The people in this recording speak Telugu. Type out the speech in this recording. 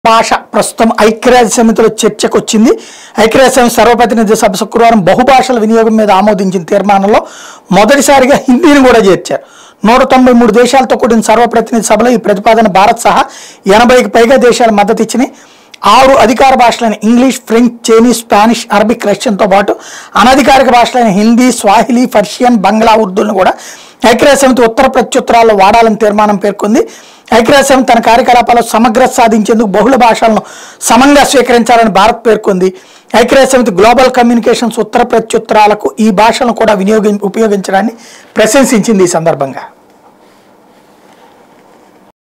భాష ప్రస్తుతం ఐక్యరాజ్య సమితిలో చర్చకు వచ్చింది ఐక్యరాజ్య సమితి సర్వప్రతినిధి సభ శుక్రవారం బహుభాషల వినియోగం మీద ఆమోదించిన తీర్మానంలో మొదటిసారిగా హిందీని కూడా చేర్చారు నూట తొంభై మూడు దేశాలతో కూడిన సర్వప్రతినిధి సభలో ఈ ప్రతిపాదన భారత్ సహా ఎనభైకి పైగా దేశాలు మద్దతు ఇచ్చినాయి ఆరు అధికార భాషలైన English French Chinese Spanish Arabic రష్యన్తో పాటు అనధికారిక భాషలైన హిందీ స్వాహిలీ పర్షియన్ బంగ్లా ఉర్దూలను కూడా ఐక్యరాజ్య సమితి ఉత్తర ప్రత్యుత్తరాల్లో వాడాలని తీర్మానం పేర్కొంది ఐక్యరాజ్య సమితి తన కార్యకలాపాల్లో సమగ్ర సాధించేందుకు బహుళ భాషలను సమంగా స్వీకరించాలని భారత్ పేర్కొంది ఐక్యరాజ్య సమితి గ్లోబల్ కమ్యూనికేషన్స్ ఉత్తర ప్రత్యుత్తరాలకు ఈ భాషలను కూడా వినియోగి ఉపయోగించడాన్ని ప్రశంసించింది ఈ సందర్భంగా